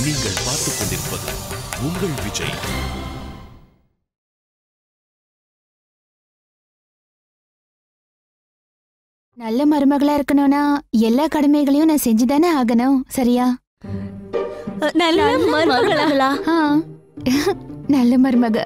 நீங்கள் பார்த்துக் கொண்டிருப்பது உங்கள் விஜய் நல்ல மருமகளா இருக்கணும்னா எல்லா கடமைகளையும் நான் செஞ்சுதானே ஆகணும் சரியா நல்ல மருமகளா ஆ நல்ல மருமக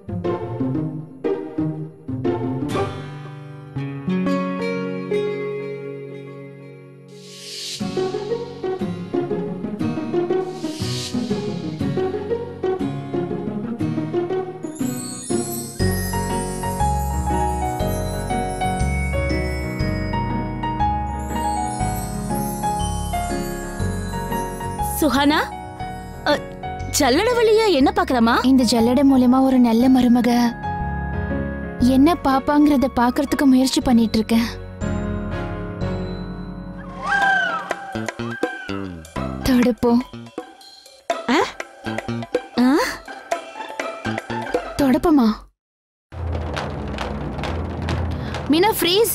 சுஹானா அ, ஜல்லட வழியா என்ன பாக்குறமா இந்த ஜல்லடை மூலமா ஒரு நல்ல மருமக என்ன பாப்பாங்கிறத பாக்குறதுக்கு முயற்சி பண்ணிட்டு இருக்கேன் தொடப்போம் தொடப்பமா மீனா ஃப்ரீஸ்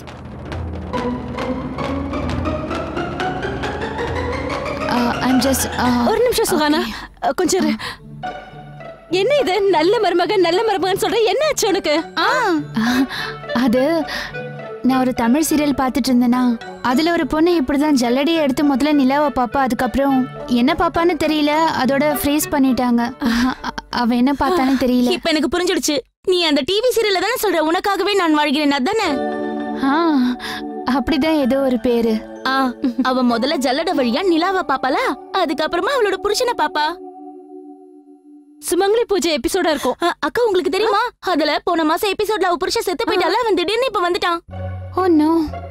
ஐம் ஜஸ்ட் ஒரு நிமிஷம் சுஹானா அ, கொஞ்சம் இரு. என்ன இது நல்ல மருமகன் நல்ல மருமகன் சொல்ற என்ன ஆச்சு உனக்கு அது நான் ஒரு தமிழ் சீரியல் பார்த்துட்டு இருந்தேனா அதுல ஒரு பொண்ணு இப்படிதான் ஜல்லடியை எடுத்து முதல்ல நிலாவை பாப்பா அதுக்கப்புறம் என்ன பாப்பான்னு தெரியல அதோட ஃப்ரீஸ் பண்ணிட்டாங்க அ- அவ என்ன பார்த்தான்னு தெரியல இப்ப எனக்கு புரிஞ்சிடுச்சு நீ அந்த டிவி சீரியல்ல தானே சொல்ற உனக்காகவே நான் வாழ்கிறேன் அதானே ஆ அப்படிதான் ஏதோ ஒரு பேரு ஆ அவ முதல்ல ஜல்லட வழியா நிலாவ பாப்பாளா அதுக்கப்புறமா அவளோட புருஷனை பாப்பா சுமங்கலி பூஜை எபிசோடா இருக்கும் அக்கா உங்களுக்கு தெரியுமா அதுல போன மாசம் எபிசோட்ல அவ புருஷன் செத்து போயிட்டால அவன் திடீர்னு இப்ப வந்துட்டான் ஓ நோ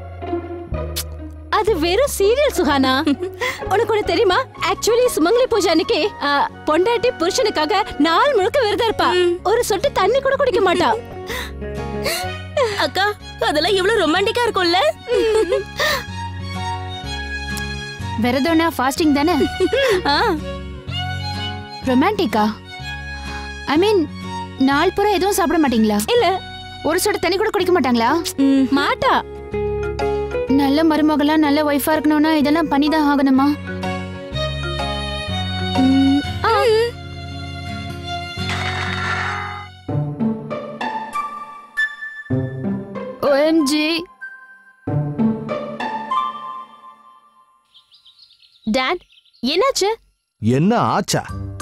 அது வெறும் சீரியல் சுஹானா உனக்கு ஒண்ணு தெரியுமா ஆக்சுவலி சுமங்கலி பூஜை அன்னைக்கு ஆ, பொண்டாட்டி புருஷனுக்காக நாள் முழுக்க விரதம் இருப்பா ஒரு சொட்டு தண்ணி கூட குடிக்க மாட்டா அக்கா அதெல்லாம் எவ்வளவு ரொமான்டிக்கா இருக்கும்ல விரதம்னா ஃபாஸ்டிங் தானே ஆ, ரொமான்டிக்கா ஐ மீன் நாள் பூரா எதுவும் சாப்பிட மாட்டீங்களா இல்ல ஒரு சொட்டு தண்ணி கூட குடிக்க மாட்டாங்களா ம், மாட்டா நல்ல மருமகளா நல்ல ஒய்ஃபா இருக்கணும்னா இதெல்லாம் பண்ணிதான் ஆகணுமா ம், ஆ. OMG. டாட் என்னாச்சு என்ன ஆச்சா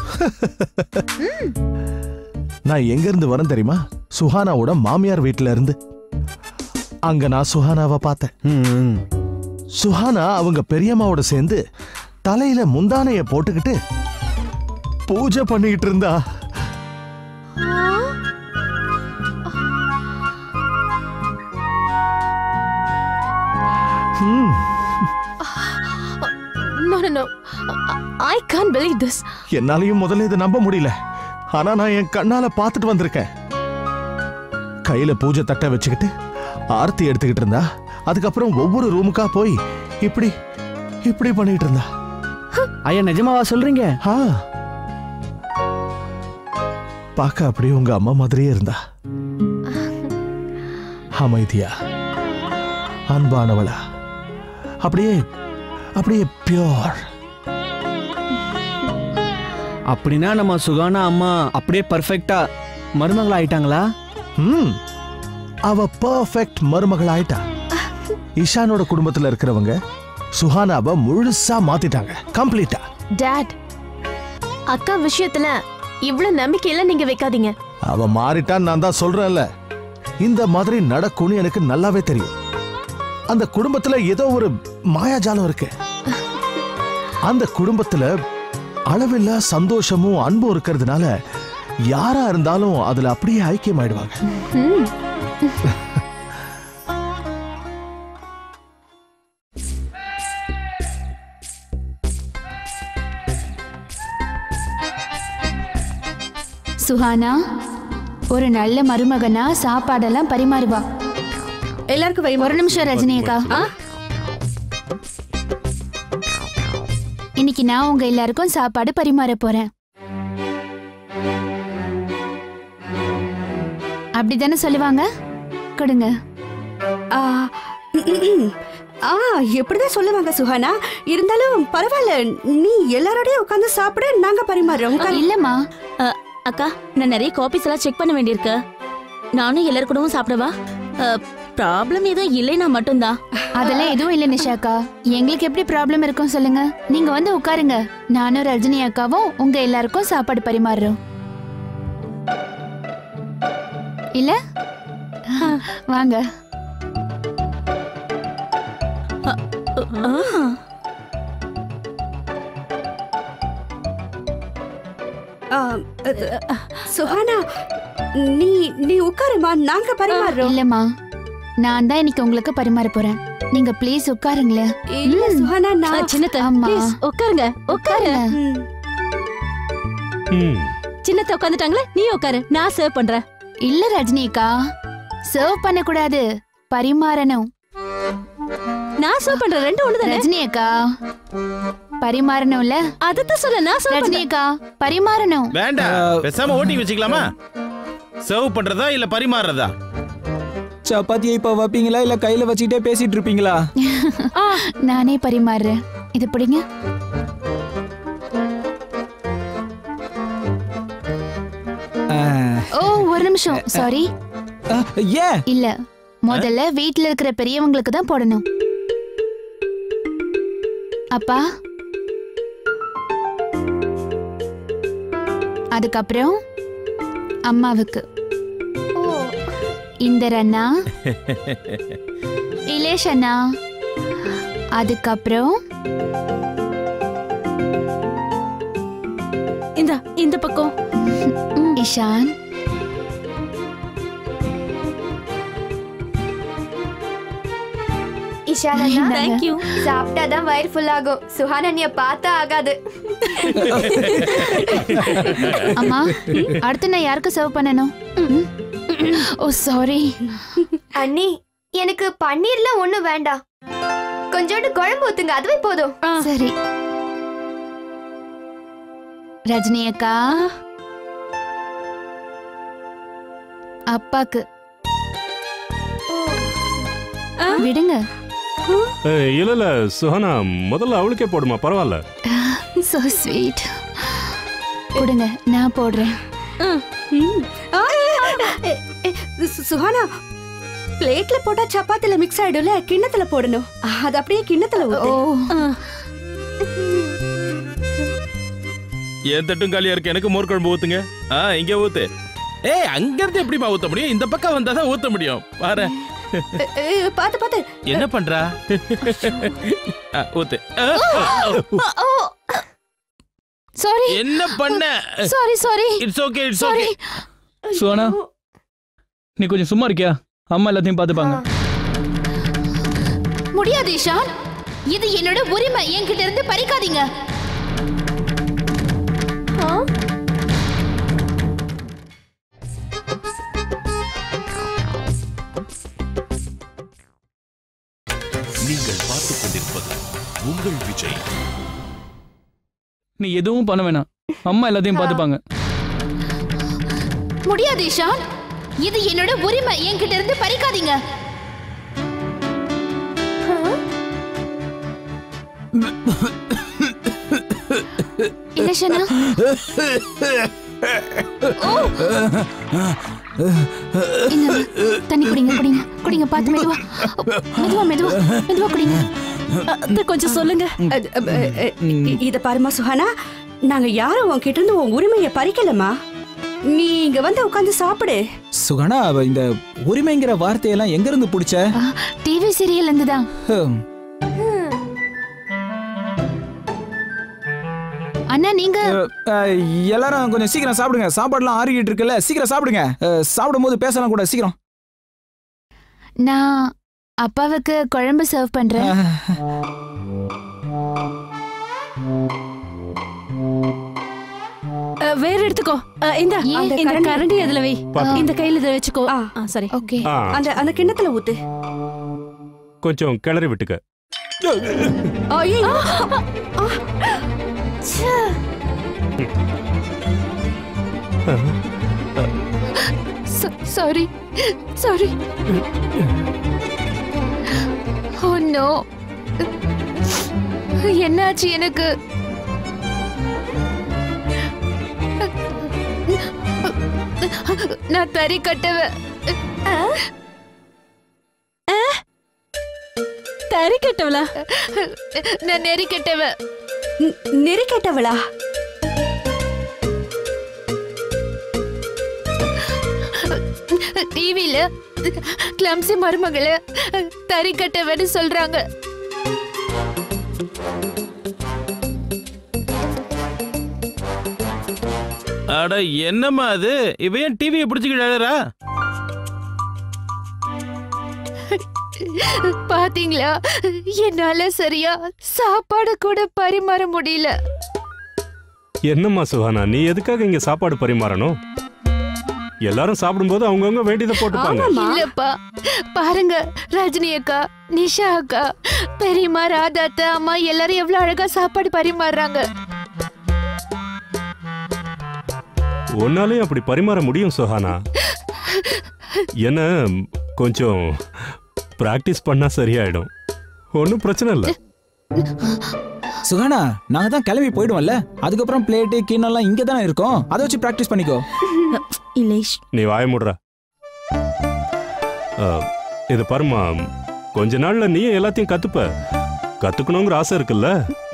நான் எங்க இருந்து வரேன் தெரியுமா சுஹானாவோட மாமியார் வீட்ல இருந்து அங்க நான் சுஹானாவை பார்த்தேன் சுஹானா அவங்க பெரியம்மாவோட சேர்ந்து தலையில முந்தானைய போட்டுக்கிட்டு பூஜை பண்ணிக்கிட்டு இருந்தா ம், no no no I can't believe this என்னாலையும் முதல்ல இதை நம்ப முடியல ஆனா நான் என் கண்ணால பார்த்துட்டு வந்திருக்கேன் கையில பூஜை தட்டை வச்சுக்கிட்டு ஆர்த்தி எடுத்துக்கிட்டு இருந்தா அதுக்கப்புறம் ஒவ்வொரு ரூமுக்கா போய் இப்படி இப்படி பண்ணிட்டு இருந்தா ஐயா நிஜமாவா சொல்றீங்க ஆ பார்க்க அப்படியே உங்க அம்மா மாதிரியே இருந்தா அமைதியா அன்பானவளா அப்படியே அப்படியே பியோர் அப்படின்னா நம்ம சுகானா அம்மா அப்படியே பர்ஃபெக்ட்டா மருமகள் ஆயிட்டாங்களா ம் அவ பர்ஃபெக்ட் மருமகள் ஆயிட்டா இஷானோட குடும்பத்துல இருக்கிறவங்க சுஹானாவை முழுசா மாத்திட்டாங்க கம்ப்ளீட்டா டாட் அக்கா விஷயத்துல இவ்வளவு நம்பிக்கையில நீங்க வைக்காதீங்க அவ மாறிட்டான்னு நான் தான் சொல்றேன்ல இந்த மாதிரி நடக்கும்னு எனக்கு நல்லாவே தெரியும் அந்த குடும்பத்துல ஏதோ ஒரு மாயாஜாலம் இருக்கு அந்த குடும்பத்துல அளவில்லா சந்தோஷமும் அன்பும் இருக்கிறதுனால யாரா இருந்தாலும் அதுல அப்படியே ஐக்கியமாயிடுவாங்க சுஹானா ஒரு நல்ல மருமகனா சாப்பாடெல்லாம் பரிமாறுவா எல்லாருக்கும் வை ஒரு நிமிஷம் ரஜினி அக்கா இன்னைக்கு நான் உங்க எல்லாருக்கும் சாப்பாடு பரிமாற போறேன் அப்படிதானே சொல்லுவாங்க கொடுங்க ஆ, ஆ எப்படிதான் சொல்லுவாங்க சுஹானா இருந்தாலும் பரவாயில்ல நீ எல்லாரோடயும் உட்காந்து சாப்பிட நாங்க பரிமாறுறோம் உட்காரு. இல்லம்மா அக்கா நான் நிறைய காப்பீஸ் எல்லாம் செக் பண்ண வேண்டியிருக்கு நானும் எல்லாரு கூடவும் சாப்பிடவா ப்ராப்ளம் எதுவும் இல்லைனா மட்டும்தான் அதெல்லாம் எதுவும் இல்ல நிஷாக்கா எங்களுக்கு எப்படி ப்ராப்ளம் இருக்கும் சொல்லுங்க நீங்க வந்து உட்காருங்க நானும் ரஜினி அக்காவும் உங்க எல்லாருக்கும் சாப்பாடு பரிமாறுறோம் இல்ல வாங்க ஆ, அது, சுஹானா நீ நீ உட்காருமா நாங்க பரிமாறுறோம் இல்லம்மா நான் தான் இன்னைக்கு உங்களுக்கு பரிமாற போறேன் நீங்க ப்ளீஸ் உட்காருங்களேன் இல்ல சுஹானா ஆ, நான் சின்னத்த ஆமா. ப்ளீஸ் உட்காருங்க உட்காருங்க உட்காருங்க ம். சின்னத்த உட்காந்துட்டாங்களே நீ உட்காரு நான் சர்வ் பண்றேன் இல்ல ரஜினி அக்கா சர்வ் பண்ண கூடாது பரிமாறணும் நான் சர்வ் பண்றேன் ரெண்டு ஒண்ணு தானே ரஜினி அக்கா பரிமாறணும்ல அதத்தான் சொல்ல நான் சர்வ் ரஜினி பண்றேன் அக்கா பரிமாறணும் வேண்டாம் பேசாம ஓட்டிங் வச்சுக்கலாமா சர்வ் பண்றதா இல்ல பரிமாறுறதா சப்பாத்தியை இப்போ வைப்பீங்களா இல்ல கையில வச்சுக்கிட்டே பேசிட்டு இருப்பீங்களா நானே பரிமாறுறேன் இது பிடிங்க ஆ, ஓ ஒரு நிமிஷம் சாரி ஆ, ஏன் இல்ல முதல்ல வீட்ல இருக்கிற பெரியவங்களுக்கு தான் போடணும் அப்பா அதுக்கப்புறம் அம்மாவுக்கு இந்தர் அண்ணா இலேஷ் அண்ணா அதுக்கப்புறம் இந்த இந்த பக்கம் இஷான் இஷானா தேங்க் யூ சாப்பிட்டாதான் வயிறு ஃபுல் ஆகும் சுஹானன்ய பார்த்தா ஆகாது அம்மா அடுத்து நான் யாருக்கு சர்வ் பண்ணணும் ம்? ஓ சாரி அண்ணி எனக்கு பன்னீர்ல ஒண்ணும் வேண்டாம் கொஞ்சோண்டு குழம்பு ஊத்துங்க அதுவே போதும் சரி ரஜினி அக்கா அப்பாக்கு விடுங்க ஏய், இல்ல இல்ல சுஹானா முதல்ல அவளுக்கே போடுமா பரவாயில்ல சோ ஸ்வீட் கொடுங்க நான் போடுறேன் ஆ, எ, எ, சு- சுஹானா பிளேட்ல போட்டா சப்பாத்தில மிக்ஸ் ஆயிடும்ல கிண்ணத்துல போடணும் அது அப்படியே கிண்ணத்துல ஓ ஊத்து. என் தட்டும் காலியா இருக்கு எனக்கு மோர் குழம்பு ஊத்துங்க ஆ இங்க ஊத்து ஏய் அங்க இருந்து எப்படிமா ஊத்த முடியும் இந்த பக்கம் வந்தா தான் ஊத்த முடியும் பாரு எ, எ, பாத்து பாத்து என்ன பண்றா ஆ, ஊத்து ஆ, ஆ, சாரி என்ன பண்ண sorry sorry it's okay it's sorry okay Suvana நீ கொஞ்சம் சும்மா இருக்கியா அம்மா எல்லாத்தையும் பார்த்துப்பாங்க முடியாது இஷான் இது என்னோட உரிமை என்கிட்ட இருந்து பறிக்காதீங்க நீங்கள் பார்த்துக் கொண்டிருப்பது உங்கள் விஜய் நீ எதுவும் பண்ண வேணாம் அம்மா எல்லாத்தையும் பார்த்துப்பாங்க முடியாது இஷான் இது என்னோட உரிமை என்கிட்ட இருந்து பறிக்காதீங்க இலஷனா இந்தாங்க, தண்ணி குடிங்க குடிங்க குடிங்க பார்த்து மெதுவா மெதுவா மெதுவா மெதுவா குடிங்க அத்தை, கொஞ்சம் சொல்லுங்க அது, அ, அ, இ- இத பாருமா சுஹானா நாங்க யாரும் உன்கிட்ட இருந்து உன் உரிமையை பறிக்கலமா நீ இங்க வந்து உட்காந்து சாப்பிடு சுகனா அவ இந்த உரிமைங்கிற வார்த்தையெல்லாம் எங்க இருந்து பிடிச்ச டிவி சீரியல் இருந்துதான் ஹம். அண்ணா நீங்க அஹ், எல்லாரும் கொஞ்சம் சீக்கிரம் சாப்பிடுங்க சாப்பாடுலாம் ஆறிக்கிட்டு இருக்குல்ல சீக்கிரம் சாப்பிடுங்க அஹ், சாப்பிடும்போது பேசலாம் கூட சீக்கிரம் நான் அப்பாவுக்கு குழம்பு சர்வ் பண்றேன் அ, வேற எடுத்துக்கோ அ, இந்த ஏன்? இந்த கரண்டி. கரண்டி அதுல வை பாத்து. இந்த கையில இதை வச்சுக்கோ ஆ. ஆ, சரி ஓகே ஆ அந்த அந்த கிண்ணத்துல ஊத்து கொஞ்சம் கிளறி விட்டுக்க ஐயோ சாரி சாரி ஓ நோ என்னாச்சு எனக்கு நான் தறி கட்டவ தறி கட்டவளா நான் நெறி கட்டவ நெறி கெட்டவளா டிவில கிளம்சி மருமகளை தறி கட்டவன்னு சொல்றாங்க அட என்னம்மா அது இவ ஏன் டிவியை பிடிச்சிக்கிட்டு அழறா பாத்தீங்களா என்னால சரியா சாப்பாடு கூட பரிமாற முடியல என்னம்மா சுஹானா நீ எதுக்காக இங்க சாப்பாடு பரிமாறணும் எல்லாரும் சாப்பிடும்போது அவங்கவுங்க வேண்டியதை போட்டுப்பாங்க இல்லப்பா பாருங்க ரஜினி அக்கா நிஷா அக்கா பெரியம்மா ராதா அத்தை அம்மா எல்லாரும் எவ்வளவு அழகா சாப்பாடு பரிமாறுறாங்க உன்னாலையும் அப்படி பரிமாற முடியும் சுஹானா என்ன கொஞ்சம் பிராக்டிஸ் பண்ணா சரியாயிடும் ஒன்றும் பிரச்சனை இல்லை சுகானா நாங்க தான் கிளம்பி போயிடுவோம்ல அதுக்கப்புறம் பிளேட்டு கிண்ணெல்லாம் இங்க தானே இருக்கோம் அதை வச்சு பிராக்டிஸ் பண்ணிக்கோ இலேஷ் நீ வாய மூடுற ஆ, இது பாருமா கொஞ்ச நாள்ல நீ எல்லாத்தையும் கத்துப்ப கத்துக்கணுங்கிற ஆசை இருக்குல்ல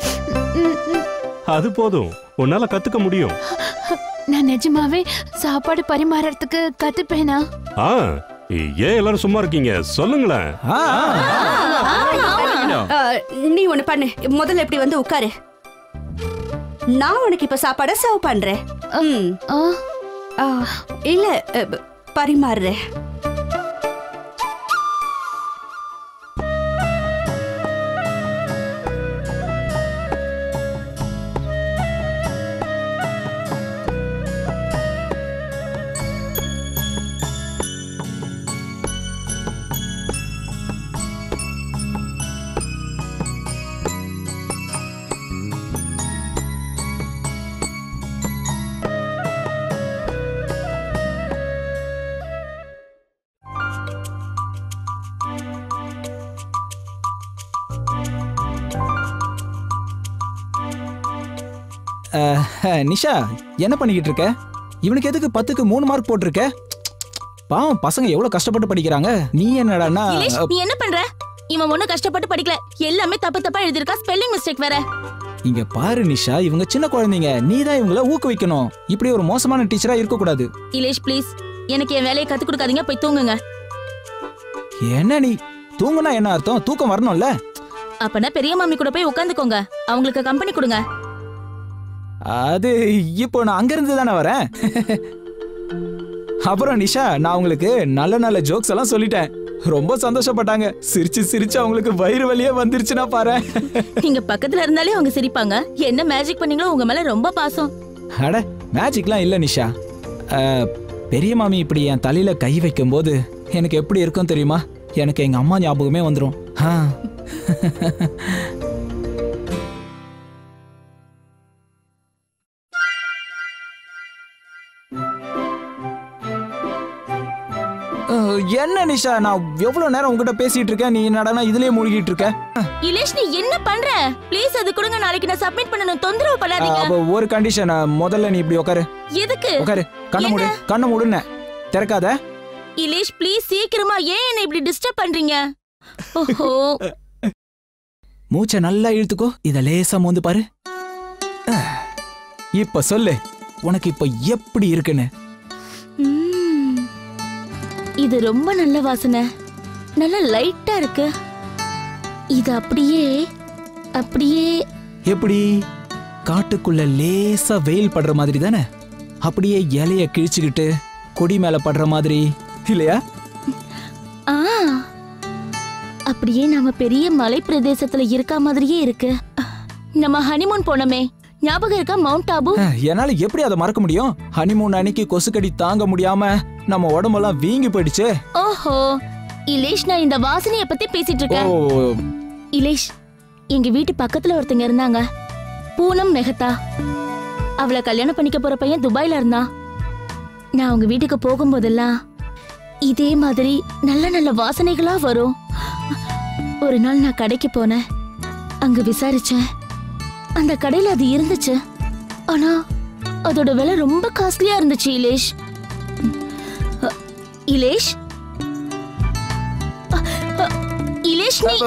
அது போதும் உன்னால கத்துக்க முடியும் நான் நிஜமாவே சாப்பாடு பரிமாறறதுக்கு கத்துப்பேனா ஆ ஏன் எல்லாரும் சும்மா இருக்கீங்க சொல்லுங்களேன் ஆ, ஆ, நீ ஒண்ணு பண்ணு முதல்ல இப்படி வந்து உட்காரு நான் உனக்கு இப்ப சாப்பாட சர்வ் பண்றேன் ம். ஆ, ஆ, இல்ல அ, ப- பரிமாறுறேன் அஹ், நிஷா என்ன பண்ணிக்கிட்டு இருக்க இவனுக்கு எதுக்கு பத்துக்கு மூணு மார்க் போட்டிருக்க பாவம் பசங்க எவ்வளவு கஷ்டப்பட்டு படிக்கிறாங்க நீ என்னடான்னா இலேஷ் நீ என்ன பண்ற இவன் ஒண்ணும் கஷ்டப்பட்டு படிக்கல எல்லாமே தப்பு தப்பா எழுதிருக்கா ஸ்பெல்லிங் மிஸ்டேக் வேற இங்க பாரு நிஷா இவங்க சின்ன குழந்தைங்க நீ தான் இவங்கள ஊக்குவிக்கணும் இப்படி ஒரு மோசமான டீச்சரா இருக்க கூடாது இலேஷ் ப்ளீஸ் எனக்கு என் வேலையை கத்து கொடுக்காதீங்க போய் தூங்குங்க என்ன நீ தூங்குனா என்ன அர்த்தம் தூக்கம் வரணும்ல அப்பனா பெரிய மாமி கூட போய் உட்காந்துக்கோங்க அவங்களுக்கு கம்பெனி கொடுங்க அது இப்போ நான் அங்கிருந்து தானே வரேன் அப்புறம் நிஷா நான் உங்களுக்கு நல்ல நல்ல ஜோக்ஸ் எல்லாம் சொல்லிட்டேன் ரொம்ப சந்தோஷப்பட்டாங்க சிரிச்சு சிரிச்சு அவங்களுக்கு வயிறு வலியே வந்துருச்சுன்னா பாரு நீங்க பக்கத்துல இருந்தாலே அவங்க சிரிப்பாங்க என்ன மேஜிக் பண்ணீங்களோ உங்க மேல ரொம்ப பாசம் அட மேஜிக்லாம் இல்ல நிஷா அஹ், பெரிய மாமி இப்படி என் தலையில கை வைக்கும்போது எனக்கு எப்படி இருக்கும் தெரியுமா எனக்கு எங்க அம்மா ஞாபகமே வந்துடும் ஆ அஹ், என்ன நிஷா நான் எவ்வளவு நேரம் உங்ககிட்ட பேசிட்டு இருக்கேன் நீ என்னடா இதுலயே மூழ்கிட்டு இருக்க இலேஷ் நீ என்ன பண்ற ப்ளீஸ் அது கொடுங்க நாளைக்கு நான் சப்மிட் பண்ணணும் தொந்தரவு பண்ணாதீங்க அப்ப ஒரு கண்டிஷன் முதல்ல நீ இப்படி உட்காரு எதுக்கு உட்காரு கண்ணை மூடு கண்ணை மூடுன திறக்காத இலேஷ் ப்ளீஸ் சீக்கிரமா ஏன் என்ன இப்படி டிஸ்டர்ப் பண்றீங்க ஓஹோ மூச்சை நல்லா இழுத்துக்கோ இத லேசா மோந்து பாரு அஹ். இப்ப சொல்லு உனக்கு இப்ப எப்படி இருக்குன்னு ம்ம். இது ரொம்ப நல்ல வாசனை நல்லா லைட்டா இருக்கு இது அப்படியே அப்படியே எப்படி காட்டுக்குள்ள லேசா வெயில் படுற மாதிரி தானே அப்படியே இலைய கிழிச்சுக்கிட்டு கொடி மேல படுற மாதிரி இல்லையா ஆ அப்படியே நம்ம பெரிய மலை பிரதேசத்துல இருக்க மாதிரியே இருக்கு நம்ம ஹனிமூன் போனோமே ஞாபகம் இருக்கா மவுண்ட் ஆபு அஹ், என்னால எப்படி அதை மறக்க முடியும் ஹனிமூன் அன்னைக்கு கொசுக்கடி தாங்க முடியாம நம்ம உடம்பெல்லாம் வீங்கி போயிடுச்சு ஓஹோ இலேஷ் நான் இந்த வாசனைய பத்தி பேசிட்டு ஓ இருக்கேன் இலேஷ் எங்க வீட்டு பக்கத்துல ஒருத்தங்க இருந்தாங்க பூனம் மெஹத்தா அவளை கல்யாணம் பண்ணிக்க போற பையன் துபாயில இருந்தான் நான் அவங்க வீட்டுக்கு போகும்போதெல்லாம் இதே மாதிரி நல்ல நல்ல வாசனைகளா வரும் ஒரு நாள் நான் கடைக்கு போனேன் அங்க விசாரிச்சேன் அந்த கடையில அது இருந்துச்சு ஆனா அதோட விலை ரொம்ப காஸ்ட்லியா இருந்துச்சு இலேஷ் அ, இலேஷ் அ, அ, இலேஷ் நீ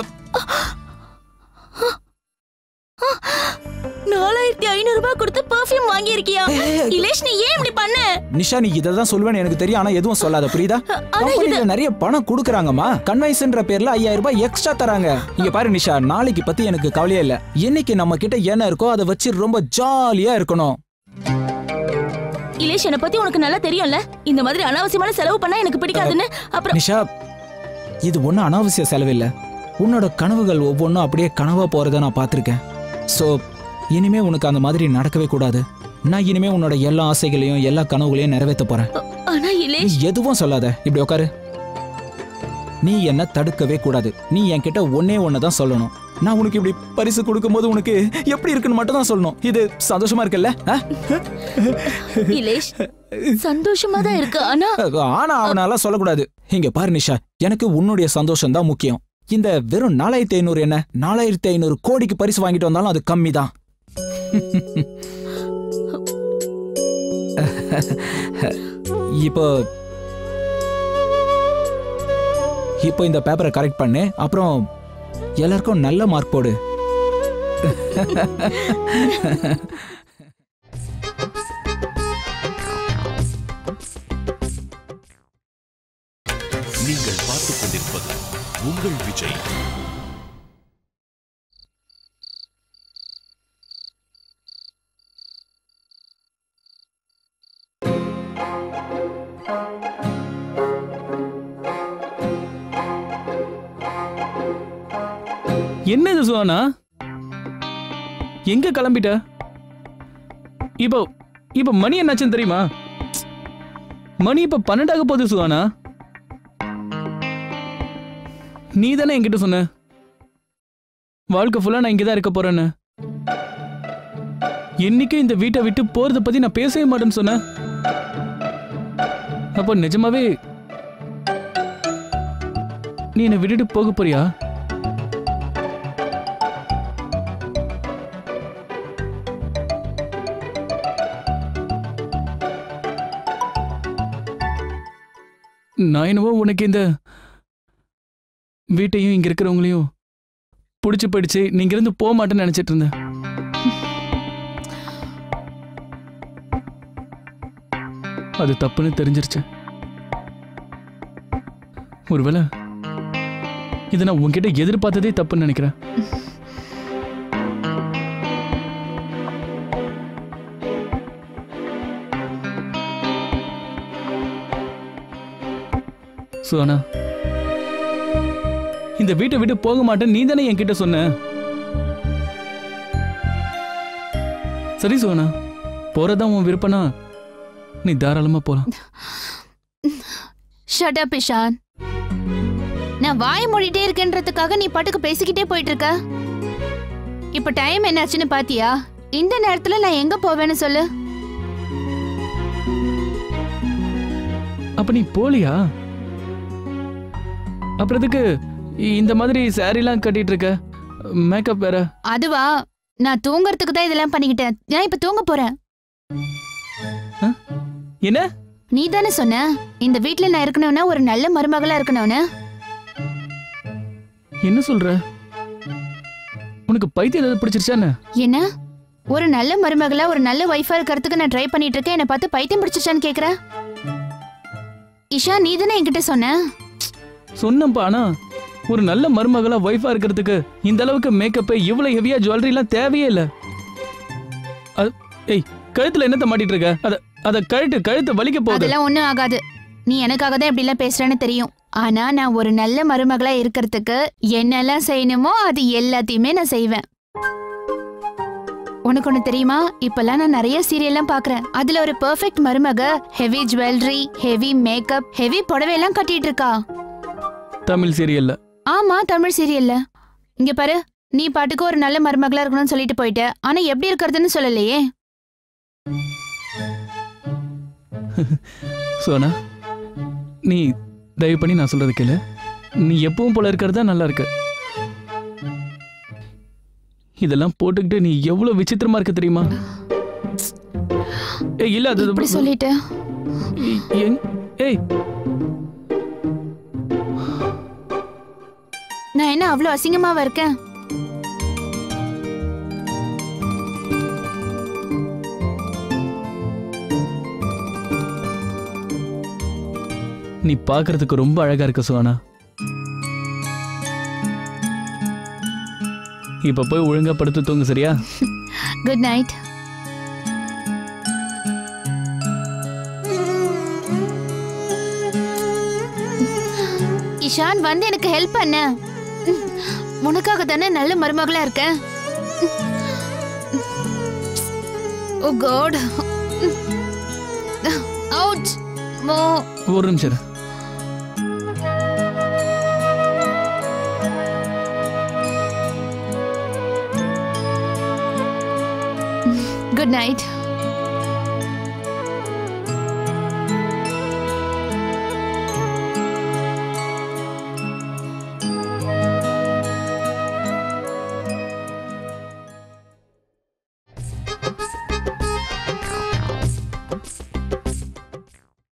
நாலாயிரத்தி ஐநூறு ரூபாய் கொடுத்து பெர்ஃப்யூம் வாங்கியிருக்கியா இலேஷ் நீ ஏன் இப்படி பண்ண நிஷா நீ இதை தான் சொல்வேன்னு எனக்கு தெரியும் ஆனா எதுவும் சொல்லாத புரியுதா கம்பெனில நிறைய பணம் கொடுக்குறாங்கம்மா கன்வைஸ்ன்ற பேர்ல ஐயாயிரம் ரூபாய் எக்ஸ்ட்ரா தராங்க இங்க பாரு நிஷா நாளைக்கு பத்தி எனக்கு கவலையே இல்ல என்னைக்கு நம்ம கிட்ட என்ன இருக்கோ அதை வச்சு ரொம்ப ஜாலியா இருக்கணும் இலேஷ் என்னை பத்தி உனக்கு நல்லா தெரியும்ல இந்த மாதிரி அனாவசியமான செலவு பண்ணா எனக்கு பிடிக்காதுன்னு அப்புறம் நிஷா இது ஒன்றும் அனாவசிய செலவில்ல உன்னோட கனவுகள் ஒவ்வொன்றும் அப்படியே கனவா போறத நான் பார்த்துருக்கேன் ஸோ இனிமே உனக்கு அந்த மாதிரி நடக்கவே கூடாது நான் இனிமே உன்னோட எல்லா ஆசைகளையும் எல்லா கனவுகளையும் நிறைவேற்ற போறேன் ஆனா நீ இலேஷ் எதுவும் சொல்லாத இப்படி உட்காரு நீ என்ன தடுக்கவே கூடாது நீ என்கிட்ட ஒன்னே ஒன்னு தான் சொல்லணும் நான் உனக்கு இப்படி பரிசு கொடுக்கும்போது உனக்கு எப்படி இருக்குன்னு மட்டும் தான் சொல்லணும் இது சந்தோஷமா இருக்குல்ல ஆ? இலேஷ் சந்தோஷமா தான் இருக்கு ஆனா ஆனா அவனால சொல்லக்கூடாது இங்க பாரு நிஷா எனக்கு உன்னுடைய சந்தோஷம் தான் முக்கியம் இந்த வெறும் நாலாயிரத்தி ஐநூறு என்ன நாலாயிரத்தி ஐநூறு கோடிக்கு பரிசு வாங்கிட்டு வந்தாலும் அது கம்மி தான் இப்போ இப்போ இந்த பேப்பரை கரெக்ட் பண்ணு அப்புறம் எல்லாருக்கும் நல்ல மார்க் போடு நீங்கள் பார்த்துக் கொண்டிருப்பது உங்கள் விஜய் என்ன இது சுவானா எங்க கிளம்பிட்ட இப்போ இப்போ மணி என்னாச்சுன்னு தெரியுமா மணி இப்ப பன்னெண்டாக போகுது சுவானா நீ தானே என்கிட்ட சொன்ன வாழ்க்கை ஃபுல்லா நான் இங்கதான் இருக்க போறேன்னு என்னைக்கும் இந்த வீட்டை விட்டு போறத பத்தி நான் பேசவே மாட்டேன்னு சொன்னேன் அப்போ நிஜமாவே நீ என்னை விட்டுட்டு போக போறியா நான் என்னவோ உனக்கு இந்த வீட்டையும் இங்க இருக்கிறவங்களையும் பிடிச்சி படிச்சு நீங்க இருந்து போக மாட்டேன்னு நினைச்சிட்டு இருந்தேன் அது தப்புன்னு தெரிஞ்சிருச்சு ஒருவேளை இதை நான் உன்கிட்ட எதிர்பார்த்ததே தப்புன்னு நினைக்கிறேன் சுவனா இந்த வீட்டை விட்டு போக மாட்டேன் நீ தானே என்கிட்ட சொன்ன சரி சுவனா போறதா உன் விருப்பனா நீ தாராளமா போலாம் ஷட் அப் இஷான் நான் வாய் மூடிட்டே இருக்கேன்றதுக்காக நீ பாட்டுக்கு பேசிக்கிட்டே போயிட்டு இருக்க இப்ப டைம் என்னாச்சுன்னு பாத்தியா இந்த நேரத்துல நான் எங்க போவேன்னு சொல்லு அப்ப நீ போலியா அப்புறம் எதுக்கு இந்த மாதிரி சாரிலாம் கட்டிட்டு இருக்க மேக்கப் வேற அதுவா நான் தூங்கறதுக்கு தான் இதெல்லாம் பண்ணிக்கிட்டேன் நான் இப்ப தூங்க போறேன் என்ன நீ தானே சொன்ன இந்த வீட்ல நான் இருக்கணும்னா ஒரு நல்ல மருமகளா இருக்கணும்னு என்ன சொல்ற உனக்கு பைத்தியம் ஏதாவது பிடிச்சிருச்சா என்ன என்ன ஒரு நல்ல மருமகளா ஒரு நல்ல ஒய்ஃபா இருக்கிறதுக்கு நான் ட்ரை பண்ணிட்டு இருக்கேன் என்னை பார்த்து பைத்தியம் பிடிச்சிச்சான்னு கேக்குற இஷா நீ தானே என்கிட்ட சொன்ன சொன்னப்பா ஆனா ஒரு நல்ல மருமகளா ஒய்ஃபா இருக்கிறதுக்கு இந்த அளவுக்கு மேக்கப் இவ்வளவு ஹெவியா ஜுவல்லரிலாம் தேவையே இல்ல அது ஏய் கழுத்துல என்னத்த மாட்டிட்டு இருக்க அத அத கழுத்து கழுத்து வலிக்க போகுது அதெல்லாம் ஒண்ணும் ஆகாது நீ எனக்காக தான் இப்படி எல்லாம் பேசுறேன்னு தெரியும் ஆனா நான் ஒரு நல்ல மருமகளா இருக்கிறதுக்கு என்னெல்லாம் செய்யணுமோ அது எல்லாத்தையுமே நான் செய்வேன் உனக்கு ஒண்ணு தெரியுமா இப்பெல்லாம் நான் நிறைய சீரியல்லாம் பாக்குறேன் அதுல ஒரு பெர்ஃபெக்ட் மருமக heavy jewellery heavy makeup heavy புடவை எல்லாம் கட்டிட்டு இருக்கா தமிழ் சீரியல்ல ஆமா தமிழ் சீரியல்ல இங்க பாரு நீ பாட்டுக்கு ஒரு நல்ல மருமகளா இருக்கணும்னு சொல்லிட்டு போயிட்ட ஆனா எப்படி இருக்கிறதுன்னு சொல்லலையே சோனா நீ தயவு பண்ணி நான் சொல்றது கேளு நீ எப்பவும் போல இருக்கிறது தான் நல்லா இருக்கு இதெல்லாம் போட்டுக்கிட்டு நீ எவ்வளவு விசித்திரமா இருக்க தெரியுமா ஏய் இல்ல அது இப்படி சொல்லிட்டு ஏய், எங்- ஏய் நான் என்ன அவ்வளவு அசிங்கமாவா இருக்கேன் நீ பார்க்கிறதுக்கு ரொம்ப அழகா இருக்க சுவானா இப்ப போய் ஒழுங்கா படுத்து தூங்கு சரியா குட் நைட் இஷான் வந்து எனக்கு ஹெல்ப் பண்ண உனக்காக தானே நல்ல மருமகளா இருக்கேன் ஓ காட் அவுட் மோ ஒரு நிமிஷம் இரு. Good night